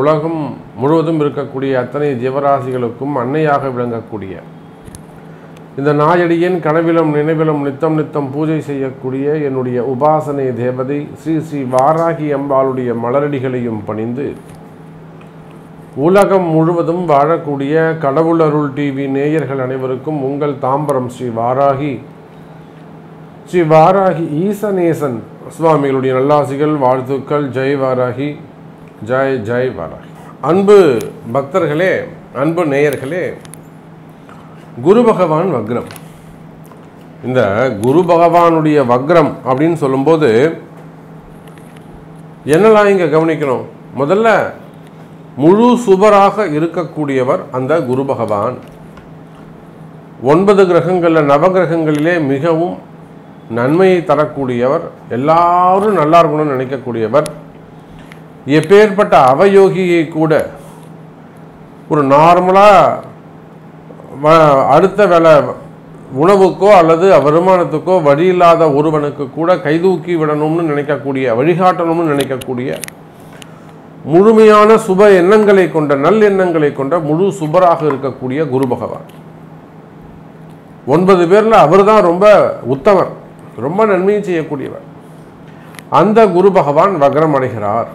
உலகம் முழுவதும் இருக்கக்கூடிய அத்தனை ஜீவராசிகளுக்கும் அன்னையாக விளங்கக்கூடிய இந்த நாயடியின் கனவிலும் நினைவிலும் நித்தம் நித்தம் பூஜை செய்யக்கூடிய என்னுடைய உபாசனை தேவதை ஸ்ரீ ஸ்ரீ வாராகி அம்பாளுடைய மலரடிகளையும் பணிந்து உலகம் முழுவதும் வாழக்கூடிய கடவுள் அருள் டிவி நேயர்கள் அனைவருக்கும் உங்கள் தாம்பரம் ஸ்ரீ வாராகி ஸ்ரீ வாராகி ஈசநேசன் சுவாமிகளுடைய நல்லாசிகள் வாழ்த்துக்கள் ஜெய் வாராகி ஜெய் ஜெய் வாராகி அன்பு பக்தர்களே அன்பு நேயர்களே குரு பகவான் வக்ரம் இந்த குரு பகவானுடைய வக்ரம் அப்படின்னு சொல்லும்போது என்னெல்லாம் இங்கே கவனிக்கணும் முதல்ல முழு சுபராக இருக்கக்கூடியவர் அந்த குரு பகவான் ஒன்பது கிரகங்களில் நவகிரகங்களிலே மிகவும் நன்மையை தரக்கூடியவர் எல்லாரும் நல்லா இருக்கணும்னு நினைக்கக்கூடியவர் எப்பேற்பட்ட அவயோகியை கூட ஒரு நார்மலாக வ- அடுத்த வேலை உணவுக்கோ அல்லது வருமானத்துக்கோ வழி இல்லாத ஒருவனுக்கு கூட கைதூக்கி விடணும்னு நினைக்கக்கூடிய வழிகாட்டணும்னு நினைக்கக்கூடிய முழுமையான சுப எண்ணங்களை கொண்ட நல் எண்ணங்களை கொண்ட முழு சுபராக இருக்கக்கூடிய குரு பகவான் ஒன்பது பேர்ல அவர்தான் ரொம்ப உத்தமர் ரொம்ப நன்மையை செய்யக்கூடியவர் அந்த குரு பகவான் வக்ரம் அடைகிறார்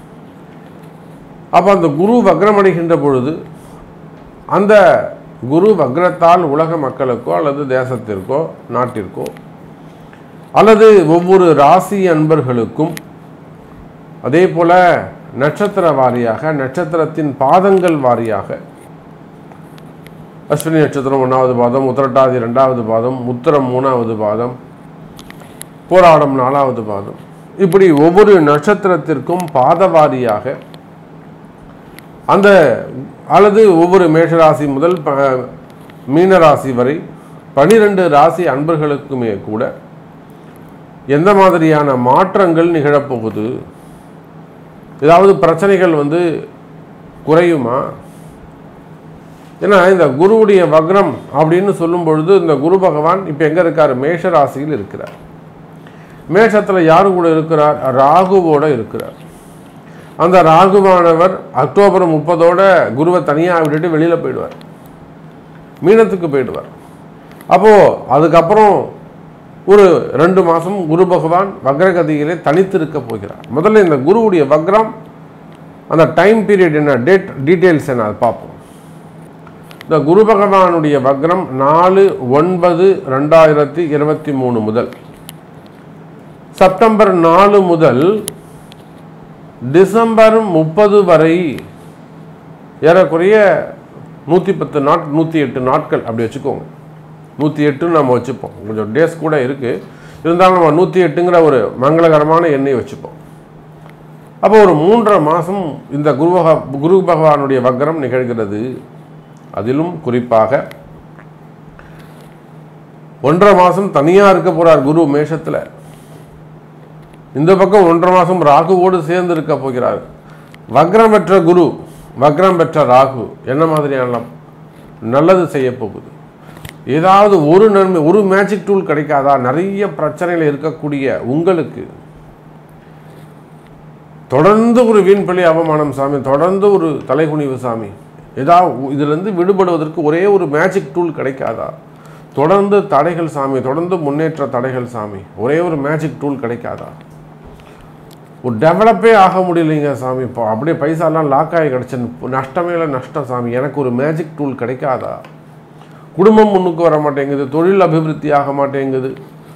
அப்ப அந்த குரு வக்ரம் அடைகின்ற பொழுது அந்த குரு வக்ரத்தால் உலக மக்களுக்கோ அல்லது தேசத்திற்கோ நாட்டிற்கோ அல்லது ஒவ்வொரு ராசி அன்பர்களுக்கும் அதே போல நட்சத்திர வாரியாக நட்சத்திரத்தின் பாதங்கள் வாரியாக அஸ்வினி நட்சத்திரம் ஒன்றாவது பாதம் உத்திரட்டாதி ரெண்டாவது பாதம் உத்திரம் மூணாவது பாதம் போராடம் நாலாவது பாதம் இப்படி ஒவ்வொரு நட்சத்திரத்திற்கும் பாதவாரியாக அந்த அல்லது ஒவ்வொரு மேஷராசி முதல் ப மீனராசி வரை பனிரெண்டு ராசி அன்பர்களுக்குமே கூட எந்த மாதிரியான மாற்றங்கள் நிகழப்போகுது ஏதாவது பிரச்சனைகள் வந்து குறையுமா ஏன்னா இந்த குருவுடைய வக்ரம் அப்படின்னு சொல்லும் பொழுது இந்த குரு பகவான் இப்போ எங்கே இருக்கார் மேஷ ராசியில் இருக்கிறார் மேஷத்தில் யாரு கூட இருக்கிறார் ராகுவோட இருக்கிறார் அந்த ராகுவானவர் அக்டோபர் முப்பதோட குருவை தனியாக விட்டுட்டு வெளியில் போயிடுவார் மீனத்துக்கு போயிடுவார் அப்போது அதுக்கப்புறம் ஒரு ரெண்டு மாதம் குரு பகவான் வக்ரகதியிலே தனித்திருக்க போகிறார் முதல்ல இந்த குருவுடைய வக்ரம் அந்த டைம் பீரியட் என்ன டேட் டீட்டெயில்ஸ் என்ன அதை பார்ப்போம் இந்த குரு பகவானுடைய வக்ரம் நாலு ஒன்பது ரெண்டாயிரத்தி இருபத்தி மூணு முதல் செப்டம்பர் நாலு முதல் டிசம்பர் முப்பது வரை ஏறக்குறைய நூற்றி பத்து நாட் நூற்றி எட்டு நாட்கள் அப்படி வச்சுக்கோங்க நூற்றி எட்டுன்னு நம்ம வச்சுப்போம் கொஞ்சம் டேஸ் கூட இருக்குது இருந்தாலும் நம்ம நூற்றி எட்டுங்கிற ஒரு மங்களகரமான எண்ணெய் வச்சுப்போம் அப்போ ஒரு மூன்றரை மாதம் இந்த குரு பக குரு பகவானுடைய வக்ரம் நிகழ்கிறது அதிலும் குறிப்பாக ஒன்றரை மாதம் தனியாக இருக்க போகிறார் குரு மேஷத்தில் இந்த பக்கம் ஒன்றரை மாதம் ராகுவோடு சேர்ந்து இருக்க போகிறார் வக்ரம் பெற்ற குரு வக்ரம் பெற்ற ராகு என்ன மாதிரியான நல்லது செய்ய போகுது ஏதாவது ஒரு நன்மை ஒரு மேஜிக் டூல் கிடைக்காதா நிறைய பிரச்சனைகள் இருக்கக்கூடிய உங்களுக்கு தொடர்ந்து ஒரு வீண்பள்ளி அவமானம் சாமி தொடர்ந்து ஒரு தலைகுனிவு சாமி ஏதாவது இதிலிருந்து விடுபடுவதற்கு ஒரே ஒரு மேஜிக் டூல் கிடைக்காதா தொடர்ந்து தடைகள் சாமி தொடர்ந்து முன்னேற்ற தடைகள் சாமி ஒரே ஒரு மேஜிக் டூல் கிடைக்காதா ஒரு டெவலப்பே ஆக முடியலைங்க சாமி இப்போ அப்படியே பைசாலாம் லாக் ஆகி கிடச்சின்னு நஷ்டமே இல்லை நஷ்டம் சாமி எனக்கு ஒரு மேஜிக் டூல் கிடைக்காதா குடும்பம் முன்னுக்கு வர மாட்டேங்குது தொழில் அபிவிருத்தி ஆக மாட்டேங்குது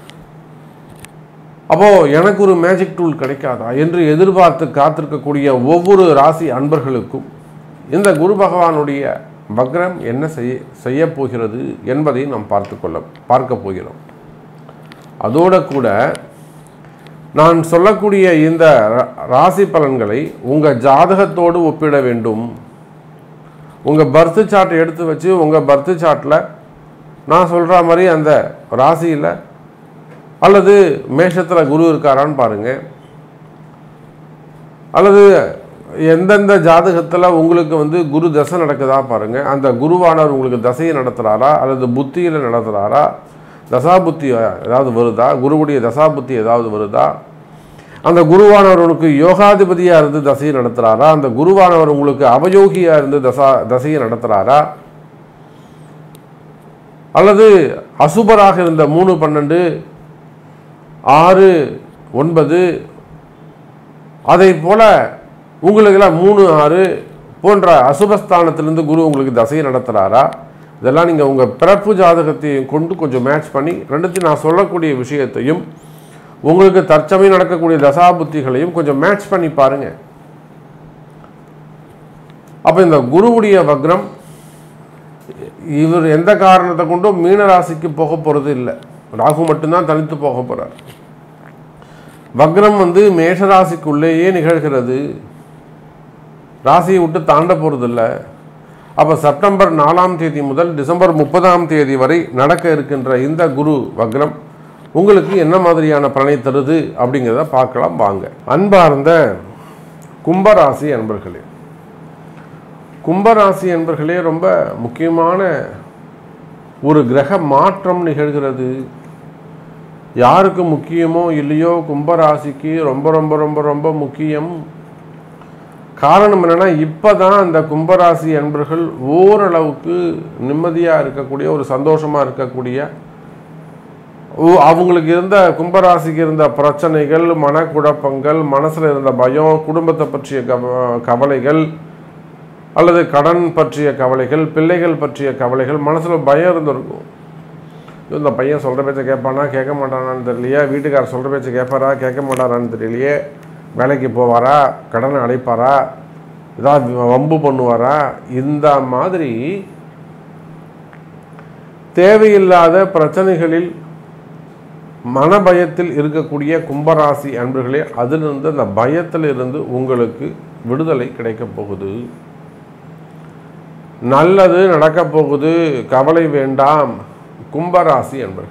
அப்போ எனக்கு ஒரு மேஜிக் டூல் கிடைக்காதா என்று எதிர்பார்த்து காத்திருக்கக்கூடிய ஒவ்வொரு ராசி அன்பர்களுக்கும் இந்த குரு பகவானுடைய வக்ரம் என்ன செய்ய செய்ய போகிறது என்பதை நாம் பார்த்து கொள்ள பார்க்க போகிறோம் அதோட கூட நான் சொல்லக்கூடிய இந்த ரா- ராசி பலன்களை உங்கள் ஜாதகத்தோடு ஒப்பிட வேண்டும் உங்கள் பர்த் சார்ட் எடுத்து வச்சு உங்கள் பர்த் சார்ட்டில் நான் சொல்கிற மாதிரி அந்த ராசியில் அல்லது மேஷத்தில் குரு இருக்காரான்னு பாருங்கள் அல்லது எந்தெந்த ஜாதகத்தில் உங்களுக்கு வந்து குரு தசை நடக்குதா பாருங்கள் அந்த குருவானவர் உங்களுக்கு தசையை நடத்துகிறாரா அல்லது புத்தியில் நடத்துகிறாரா தசாபுத்தி ஏதாவது வருதா குருவுடைய தசாபுத்தி ஏதாவது வருதா அந்த குருவானவர் உனக்கு யோகாதிபதியாக இருந்து தசையை நடத்துகிறாரா அந்த குருவானவர் உங்களுக்கு அவயோகியாக இருந்து தசா தசையை நடத்துகிறாரா அல்லது அசுபராக இருந்த மூணு பன்னெண்டு ஆறு ஒன்பது அதை போல உங்களுக்கெல்லாம் மூணு ஆறு போன்ற அசுபஸ்தானத்திலிருந்து குரு உங்களுக்கு தசையை நடத்துகிறாரா இதெல்லாம் நீங்கள் உங்கள் பிறப்பு ஜாதகத்தையும் கொண்டு கொஞ்சம் மேட்ச் பண்ணி ரெண்டுத்தையும் நான் சொல்லக்கூடிய விஷயத்தையும் உங்களுக்கு தற்சமயம் நடக்கக்கூடிய தசாபுத்திகளையும் கொஞ்சம் மேட்ச் பண்ணி பாருங்க அப்போ இந்த குருவுடைய வக்ரம் இவர் எந்த காரணத்தை கொண்டும் மீன ராசிக்கு போக போகிறது இல்லை ராகு மட்டும்தான் தனித்து போக போகிறார் வக்ரம் வந்து மேஷ ராசிக்குள்ளேயே நிகழ்கிறது ராசியை விட்டு தாண்ட போகிறதில்ல அப்போ செப்டம்பர் நாலாம் தேதி முதல் டிசம்பர் முப்பதாம் தேதி வரை நடக்க இருக்கின்ற இந்த குரு வக்ரம் உங்களுக்கு என்ன மாதிரியான பலனை தருது அப்படிங்கிறத பார்க்கலாம் வாங்க அன்பார்ந்த கும்பராசி அன்பர்களே கும்பராசி என்பர்களே ரொம்ப முக்கியமான ஒரு கிரக மாற்றம் நிகழ்கிறது யாருக்கு முக்கியமோ இல்லையோ கும்பராசிக்கு ரொம்ப ரொம்ப ரொம்ப ரொம்ப முக்கியம் காரணம் என்னன்னா இப்பதான் அந்த கும்பராசி அன்பர்கள் ஓரளவுக்கு நிம்மதியாக இருக்கக்கூடிய ஒரு சந்தோஷமாக இருக்கக்கூடிய ஓ- அவங்களுக்கு இருந்த கும்பராசிக்கு இருந்த பிரச்சனைகள் மனக்குழப்பங்கள் மனசில் இருந்த பயம் குடும்பத்தை பற்றிய கவ- கவலைகள் அல்லது கடன் பற்றிய கவலைகள் பிள்ளைகள் பற்றிய கவலைகள் மனசில் பயம் இருந்திருக்கும் ஐயோ, இந்த பையன் சொல்கிற பேச்சை கேட்பானா கேட்க மாட்டானான்னு தெரியலையே வீட்டுக்காரர் சொல்கிற பேச்சை கேட்பாரா கேட்க மாட்டாரான்னு தெரியலையே வேலைக்கு போவாரா கடனை அடைப்பாரா ஏதாவது வம்பு பண்ணுவாரா இந்த மாதிரி தேவையில்லாத பிரச்சனைகளில் மனபயத்தில் இருக்கக்கூடிய கும்பராசி அன்பர்களே அதிலிருந்து அந்த பயத்தில் இருந்து உங்களுக்கு விடுதலை கிடைக்கப் போகுது நல்லது நடக்கப் போகுது கவலை வேண்டாம் கும்பராசி அன்பர்களே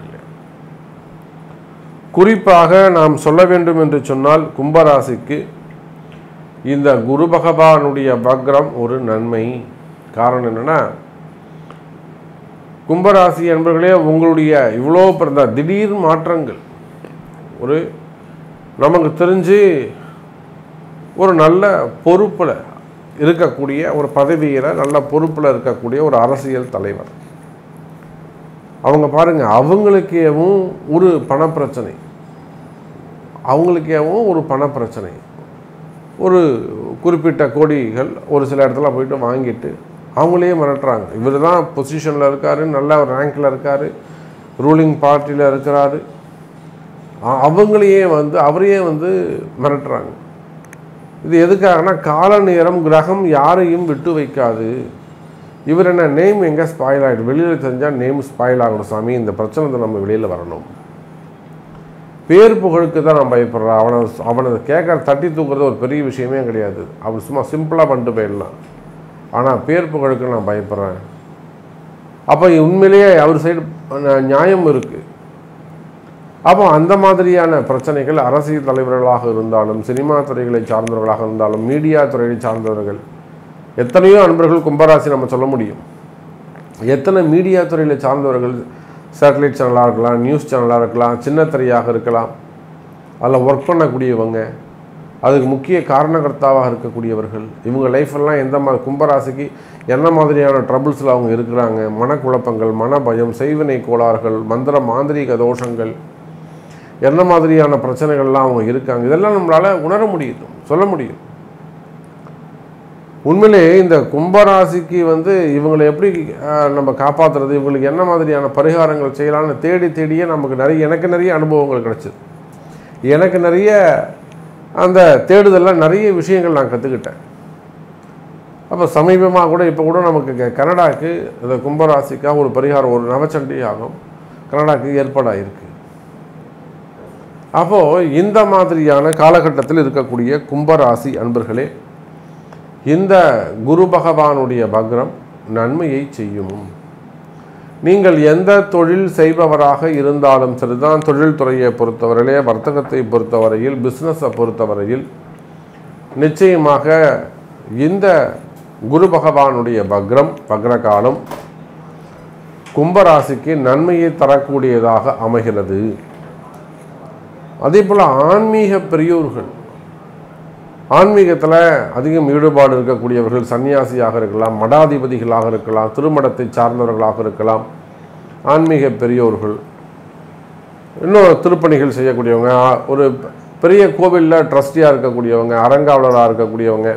குறிப்பாக நாம் சொல்ல வேண்டும் என்று சொன்னால் கும்பராசிக்கு இந்த குரு பகவானுடைய வக்ரம் ஒரு நன்மை காரணம் என்னன்னா கும்பராசி என்பர்களே உங்களுடைய இவ்வளோ பிறந்த திடீர் மாற்றங்கள் ஒரு நமக்கு தெரிஞ்சு ஒரு நல்ல பொறுப்பில் இருக்கக்கூடிய ஒரு பதவியில் நல்ல பொறுப்பில் இருக்கக்கூடிய ஒரு அரசியல் தலைவர் அவங்க பாருங்க அவங்களுக்கேவும் ஒரு பணப்பிரச்சனை அவங்களுக்கேவும் ஒரு பணப்பிரச்சனை ஒரு குறிப்பிட்ட கோடிகள் ஒரு சில இடத்துல போயிட்டு வாங்கிட்டு அவங்களே மிரட்டுறாங்க இவர் தான் பொசிஷனில் இருக்காரு நல்ல ரேங்கில் இருக்காரு ரூலிங் பார்ட்டியில் இருக்கிறாரு அ- அவங்களையே வந்து அவரையே வந்து மிரட்டுறாங்க இது எதுக்காகனா கால நேரம் கிரகம் யாரையும் விட்டு வைக்காது இவர் என்ன நேம் எங்கே ஸ்பாயில் ஆகிடும் வெளியில் தெரிஞ்சால் நேம் ஸ்பாயில் ஆகணும் சாமி இந்த பிரச்சனை வந்து நம்ம வெளியில் வரணும் பேர் புகழுக்கு தான் நான் பயப்படுறேன் அவனை அவனை கேட்க தட்டி தூக்குறது ஒரு பெரிய விஷயமே கிடையாது அவன் சும்மா சிம்பிளாக பண்ணிட்டு போயிடலாம் ஆனால் பேர் புகழுக்கு நான் பயப்படுறேன் அப்போ உண்மையிலேயே அவர் சைடு நியாயம் இருக்குது அப்போ அந்த மாதிரியான பிரச்சனைகள் அரசியல் தலைவர்களாக இருந்தாலும் சினிமா துறைகளை சார்ந்தவர்களாக இருந்தாலும் மீடியா துறையை சார்ந்தவர்கள் எத்தனையோ அன்பர்கள் கும்பராசி நம்ம சொல்ல முடியும் எத்தனை மீடியா துறையில் சார்ந்தவர்கள் சேட்டலைட் சேனலாக இருக்கலாம் நியூஸ் சேனலாக இருக்கலாம் சின்ன திரையாக இருக்கலாம் அதில் ஒர்க் பண்ணக்கூடியவங்க அதுக்கு முக்கிய காரணகர்த்தாவாக இருக்கக்கூடியவர்கள் இவங்க லைஃப்பெல்லாம் எந்த மாதிரி கும்பராசிக்கு என்ன மாதிரியான ட்ரபிள்ஸில் அவங்க இருக்கிறாங்க மனக்குழப்பங்கள் மனபயம் செய்வினை கோளாறுகள் மந்திர மாந்திரீக தோஷங்கள் என்ன மாதிரியான பிரச்சனைகள்லாம் அவங்க இருக்காங்க இதெல்லாம் நம்மளால் உணர முடியுது சொல்ல முடியும் உண்மையிலே இந்த கும்பராசிக்கு வந்து இவங்களை எப்படி அஹ், நம்ம காப்பாற்றுறது இவங்களுக்கு என்ன மாதிரியான பரிகாரங்கள் செய்யலாம்னு தேடி தேடியே நமக்கு நிறைய எனக்கு நிறைய அனுபவங்கள் கிடைச்சிது எனக்கு நிறைய அந்த தேடுதலில் நிறைய விஷயங்கள் நான் கற்றுக்கிட்டேன் அப்போ சமீபமாக கூட இப்போ கூட நமக்கு க- கனடாக்கு இந்த கும்பராசிக்காக ஒரு பரிகாரம் ஒரு நவச்சண்டி யாகம் கனடாக்கு ஏற்பாடாயிருக்கு அப்போது இந்த மாதிரியான காலகட்டத்தில் இருக்கக்கூடிய கும்பராசி அன்பர்களே இந்த குரு பகவானுடைய வக்ரம் நன்மையை செய்யும் நீங்கள் எந்த தொழில் செய்பவராக இருந்தாலும் சரிதான் தொழில் துறையை பொறுத்தவரையிலே வர்த்தகத்தை பொறுத்தவரையில் பிஸ்னஸை பொறுத்தவரையில் நிச்சயமாக இந்த குரு பகவானுடைய வக்ரம் வக்ர காலம் கும்பராசிக்கு நன்மையை தரக்கூடியதாக அமைகிறது அதே போல் ஆன்மீக பெரியோர்கள் ஆன்மீகத்தில் அதிகம் ஈடுபாடு இருக்கக்கூடியவர்கள் சன்னியாசியாக இருக்கலாம் மடாதிபதிகளாக இருக்கலாம் திருமணத்தை சார்ந்தவர்களாக இருக்கலாம் ஆன்மீக பெரியோர்கள் இன்னும் திருப்பணிகள் செய்யக்கூடியவங்க ஆ- ஒரு பெரிய கோவிலில் ட்ரஸ்டியாக இருக்கக்கூடியவங்க அறங்காவலராக இருக்கக்கூடியவங்க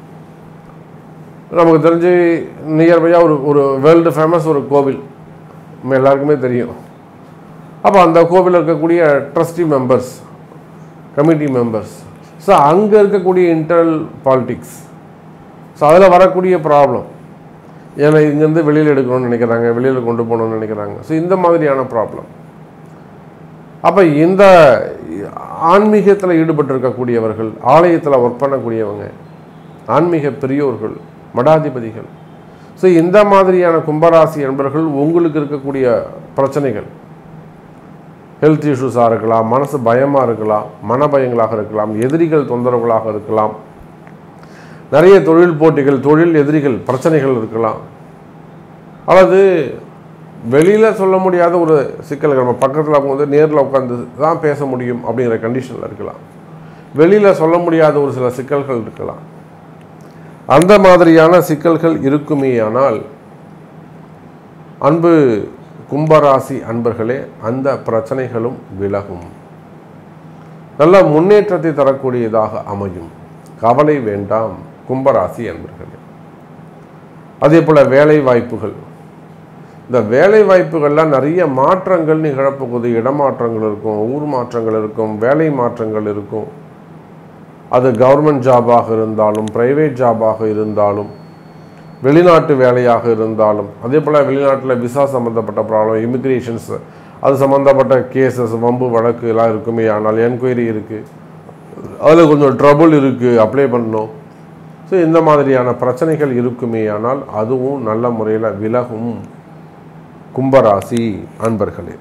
நமக்கு தெரிஞ்சு நியர்பையாக ஒரு ஒரு வேர்ல்டு ஃபேமஸ் ஒரு கோவில் நம்ம எல்லாருக்குமே தெரியும் அப்போ அந்த கோவிலில் இருக்கக்கூடிய trustee members committee members so அங்கே இருக்கக்கூடிய இன்டர்னல் பாலிடிக்ஸ் ஸோ அதில் வரக்கூடிய ப்ராப்ளம் ஏன்னா இங்கேருந்து வெளியில் எடுக்கணும்னு நினைக்கிறாங்க வெளியில் கொண்டு போகணும்னு நினைக்கிறாங்க ஸோ இந்த மாதிரியான ப்ராப்ளம் அப்போ இந்த ஆன்மீகத்தில் ஈடுபட்டிருக்கக்கூடியவர்கள் ஆலயத்தில் ஒர்க் பண்ணக்கூடியவங்க ஆன்மீக பெரியோர்கள் மடாதிபதிகள் ஸோ இந்த மாதிரியான கும்பராசி என்பவர்கள் உங்களுக்கு இருக்கக்கூடிய பிரச்சனைகள் ஹெல்த் இஷ்யூஸாக இருக்கலாம் மனசு பயமாக இருக்கலாம் மனபயங்களாக இருக்கலாம் எதிரிகள் தொந்தரவுகளாக இருக்கலாம் நிறைய தொழில் போட்டிகள் தொழில் எதிரிகள் பிரச்சனைகள் இருக்கலாம் அல்லது வெளியில் சொல்ல முடியாத ஒரு சிக்கல்கள் நம்ம பக்கத்தில் வந்து நேரில் உட்காந்து தான் பேச முடியும் அப்படிங்கிற கண்டிஷனில் இருக்கலாம் வெளியில் சொல்ல முடியாத ஒரு சில சிக்கல்கள் இருக்கலாம் அந்த மாதிரியான சிக்கல்கள் இருக்குமேயானால் அன்பு கும்பராசி அன்பர்களே அந்த பிரச்சனைகளும் விலகும் நல்ல முன்னேற்றத்தை தரக்கூடியதாக அமையும் கவலை வேண்டாம் கும்பராசி அன்பர்களே அதே போல் வேலை வாய்ப்புகள் இந்த வேலை வாய்ப்புகள்லாம் நிறைய மாற்றங்கள் நிகழப்போகுது இடமாற்றங்கள் இருக்கும் ஊர் மாற்றங்கள் இருக்கும் வேலை மாற்றங்கள் இருக்கும் அது கவர்மெண்ட் ஜாபாக இருந்தாலும் பிரைவேட் ஜாபாக இருந்தாலும் வெளிநாட்டு வேலையாக இருந்தாலும் அதே போல் வெளிநாட்டில் விசா சம்மந்தப்பட்ட ப்ராப்ளம் இமிக்ரேஷன்ஸ் அது சம்மந்தப்பட்ட கேசஸ் வம்பு வழக்கு எல்லாம் இருக்குமே ஆனால் என்கொயரி இருக்குது அதில் கொஞ்சம் ட்ரபுள் இருக்குது அப்ளை பண்ணணும் ஸோ இந்த மாதிரியான பிரச்சனைகள் இருக்குமே ஆனால் அதுவும் நல்ல முறையில் விலகும் கும்பராசி அன்பர்களே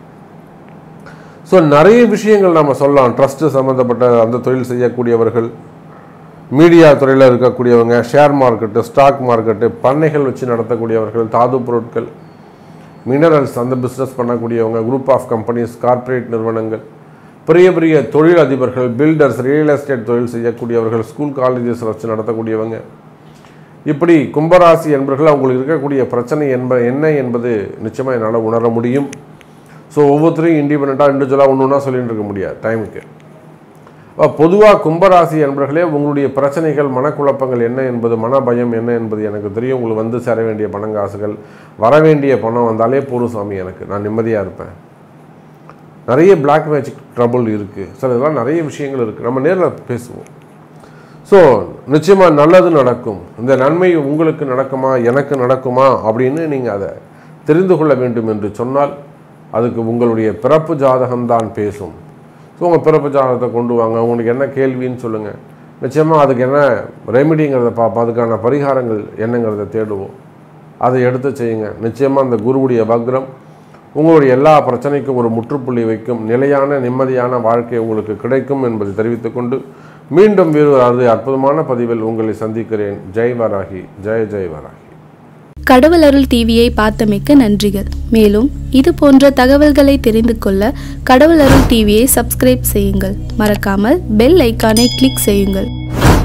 ஸோ நிறைய விஷயங்கள் நம்ம சொல்லலாம் ட்ரஸ்ட்டு சம்மந்தப்பட்ட அந்த தொழில் செய்யக்கூடியவர்கள் மீடியா துறையில் இருக்கக்கூடியவங்க ஷேர் மார்க்கெட்டு ஸ்டாக் மார்க்கெட்டு பண்ணைகள் வச்சு நடத்தக்கூடியவர்கள் தாது பொருட்கள் மினரல்ஸ் அந்த பிஸ்னஸ் பண்ணக்கூடியவங்க குரூப் ஆஃப் கம்பெனிஸ் கார்ப்பரேட் நிறுவனங்கள் பெரிய பெரிய தொழில் அதிபர்கள் பில்டர்ஸ் ரியல் எஸ்டேட் தொழில் செய்யக்கூடியவர்கள் ஸ்கூல் காலேஜஸ் வச்சு நடத்தக்கூடியவங்க இப்படி கும்பராசி என்பவர்கள் அவங்களுக்கு இருக்கக்கூடிய பிரச்சனை என்ப என்ன என்பது நிச்சயமாக என்னால் உணர முடியும் ஸோ ஒவ்வொருத்தரையும் இண்டிபெண்ட்டாக இண்டிவிஜுவலாக ஒன்று ஒன்றா சொல்லிட்டு இருக்க முடியாது டைமுக்கு பொதுவாக கும்பராசி என்பர்களே உங்களுடைய பிரச்சனைகள் மனக்குழப்பங்கள் என்ன என்பது மன பயம் என்ன என்பது எனக்கு தெரியும் உங்களுக்கு வந்து சேர வேண்டிய பணங்காசுகள் வர வேண்டிய பணம் வந்தாலே போதும் சாமி எனக்கு நான் நிம்மதியாக இருப்பேன் நிறைய பிளாக் மேஜிக் ட்ரபுள் இருக்குது சார் இதெல்லாம் நிறைய விஷயங்கள் இருக்குது நம்ம நேரில் பேசுவோம் ஸோ நிச்சயமாக நல்லது நடக்கும் இந்த நன்மை உங்களுக்கு நடக்குமா எனக்கு நடக்குமா அப்படின்னு நீங்கள் அதை தெரிந்து கொள்ள வேண்டும் என்று சொன்னால் அதுக்கு உங்களுடைய பிறப்பு ஜாதகம்தான் பேசும் ஸோ உங்கள் பிறப்பு ஜாதகத்தை கொண்டு வாங்க உங்களுக்கு என்ன கேள்வின்னு சொல்லுங்கள் நிச்சயமாக அதுக்கு என்ன ரெமிடிங்கிறத பார்ப்போம் அதுக்கான பரிகாரங்கள் என்னங்கிறத தேடுவோம் அதை எடுத்து செய்யுங்க நிச்சயமாக அந்த குருவுடைய வக்ரம் உங்களுடைய எல்லா பிரச்சனைக்கும் ஒரு முற்றுப்புள்ளி வைக்கும் நிலையான நிம்மதியான வாழ்க்கை உங்களுக்கு கிடைக்கும் என்பதை தெரிவித்துக்கொண்டு மீண்டும் வேறு ஒரு அற்புதமான பதிவில் உங்களை சந்திக்கிறேன் ஜெய் வராகி ஜெய ஜெய் வராகி கடவுள் அருள் டிவியை பார்த்தமைக்க நன்றிகள் மேலும் இது போன்ற தகவல்களை தெரிந்து கொள்ள கடவுள் அருள் டிவியை சப்ஸ்கிரைப் செய்யுங்கள் மறக்காமல் பெல் ஐக்கானை கிளிக் செய்யுங்கள்